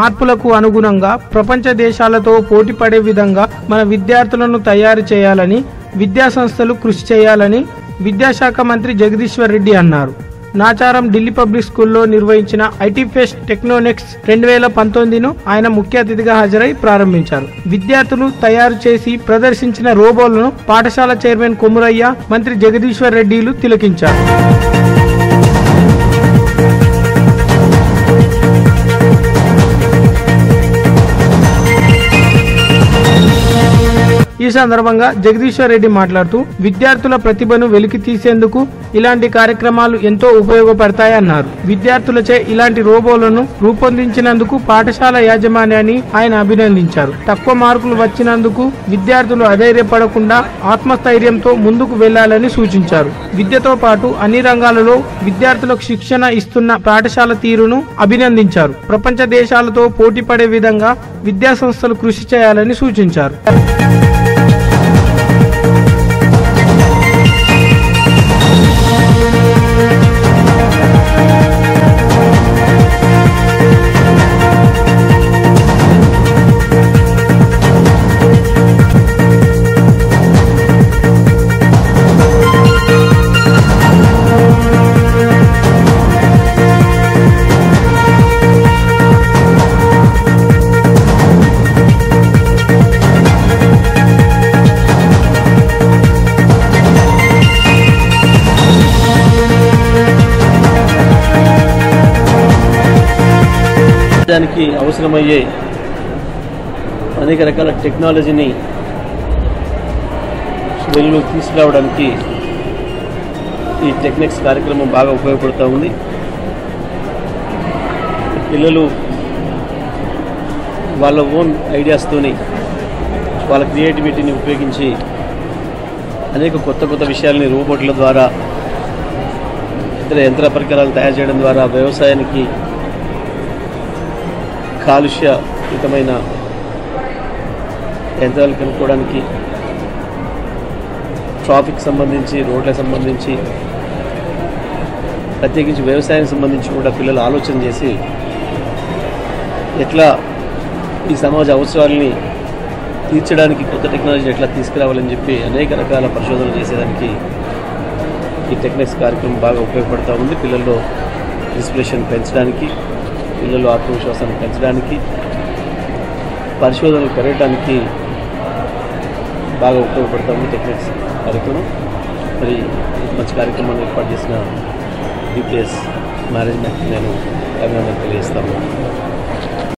మార్పులకు అనుగుణంగా ప్రపంచ దేశాలతో పోటీ పడే విధంగా మన విద్యార్థులను తయారు చేయాలని విద్యా సంస్థలు కృషి చేయాలని విద్యాశాఖ మంత్రి జగదీశ్వర్ రెడ్డి అన్నారు నాచారం ఢిల్లీ పబ్లిక్ స్కూల్లో నిర్వహించిన ఐటీ ఫెస్ట్ టెక్నోనెక్స్ రెండు వేల పంతొమ్మిదిను ఆయన ముఖ్య అతిథిగా హాజరై ప్రారంభించారు విద్యార్థులు తయారు చేసి ప్రదర్శించిన రోబోలను పాఠశాల చైర్మన్ కొమురయ్య మంత్రి జగదీశ్వర్ రెడ్డిలు తిలకించారు ఈ సందర్భంగా జగదీశ్వర్ రెడ్డి మాట్లాడుతూ విద్యార్థుల ప్రతిభను వెలికి తీసేందుకు ఇలాంటి కార్యక్రమాలు ఎంతో ఉపయోగపడతాయన్నారు విద్యార్థులచే ఇలాంటి రోబోలను రూపొందించినందుకు పాఠశాల యాజమాన్యాన్ని ఆయన అభినందించారు తక్కువ మార్కులు వచ్చినందుకు విద్యార్థులు అధైర్యపడకుండా ఆత్మస్థైర్యంతో ముందుకు వెళ్లాలని సూచించారు విద్యతో పాటు అన్ని రంగాలలో విద్యార్థులకు శిక్షణ ఇస్తున్న పాఠశాల తీరును అభినందించారు ప్రపంచ దేశాలతో పోటీ పడే విధంగా విద్యా సంస్థలు కృషి చేయాలని సూచించారు దానికి అవసరమయ్యే అనేక రకాల టెక్నాలజీని వెలుగులోకి తీసుకురావడానికి ఈ టెక్నిక్స్ కార్యక్రమం బాగా ఉపయోగపడుతూ ఉంది పిల్లలు వాళ్ళ ఓన్ ఐడియాస్తోని వాళ్ళ క్రియేటివిటీని ఉపయోగించి అనేక కొత్త కొత్త విషయాల్ని రోబోట్ల ద్వారా ఇతర యంత్ర పరికరాలు తయారు చేయడం ద్వారా వ్యవసాయానికి కాలుష్యయుతమైన యంత్రాలు కనుక్కోవడానికి ట్రాఫిక్ సంబంధించి రోడ్లకు సంబంధించి ప్రత్యేకించి వ్యవసాయానికి సంబంధించి కూడా పిల్లలు ఆలోచన చేసి ఎట్లా ఈ సమాజ అవసరాలని తీర్చడానికి కొత్త టెక్నాలజీ ఎట్లా తీసుకురావాలని చెప్పి అనేక రకాల పరిశోధనలు చేసేదానికి ఈ టెక్నిక్స్ కార్యక్రమం బాగా ఉపయోగపడుతూ ఉంది పిల్లల్లో ఇన్స్పిరేషన్ పెంచడానికి పిల్లలు ఆత్మవిశ్వాసాన్ని పెంచడానికి పరిశోధనలు పెరగడానికి బాగా ఉపయోగపడుతూ ఉంది టెక్నిక్స్ కార్యక్రమం మరి ఈ మంచి కార్యక్రమాన్ని ఏర్పాటు చేసిన డిపిఎస్ మేనేజ్మెంట్ నేను అభినందన తెలియజేస్తాను